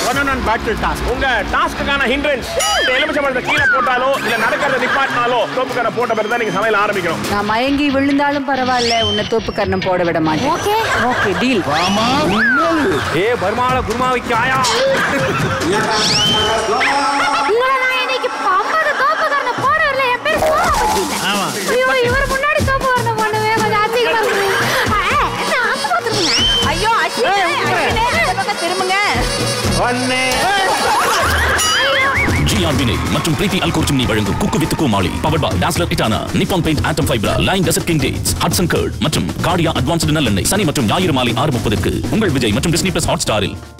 One one battle task உங்க டாஸ்க்குக்கான hindrance எலுமிச்சம்பழத்தை கீழே போட்டாலோ இல்ல நடக்கிறத நிப்பாட்டினாலோ தோப்புக்கார போட்ட பிறகு தான் நீங்க சமையல் ஆரம்பிக்கணும் நான் மயங்கி விழுந்தாலும் பரவாயில்ல உன்னை தோப்பு கர்ணம் போட விட மாட்டேன் ஓகே ஓகே டீல் ஏ பர்மால குருமாவிக்கு ஆயா உங்களை நான் இன்னைக்கு ஐம்பது தோப்புக்காரனை போட வரல என் பேர் சோமாபதி இல்ல. ஆமா. ஐயோ இவர் முன்னாடி தோப்பு வரணும் பண்ணுவே கொஞ்சம் அசிங்கமா இருக்கு ஆ, என்ன அங்க பாத்துருங்க ஐயோ அஸ்வினே, அஸ்வினே, இந்த பக்கம் திரும்புங்க ஒன்னே ஜிஆர் வினை மற்றும் பிரீத்தி அல்கோர் சிம்னி வழங்கும் குக்கு வித் கோமாளி பவர் பாய் டாஸ்லர் இட்டானா நிப்பான் பெயிண்ட் ஆட்டம் ஃபைப்ரா line desert king dates Hatsun curd மற்றும் கார்டியா அட்வான்ஸ்டு நல்லெண்ணெய் சனி மற்றும் ஞாயிறு மாலை ஆறு முப்பதுக்கு உங்கள் விஜய் மற்றும் டிஸ்னி பிளஸ் ஹாட் ஸ்டாரில்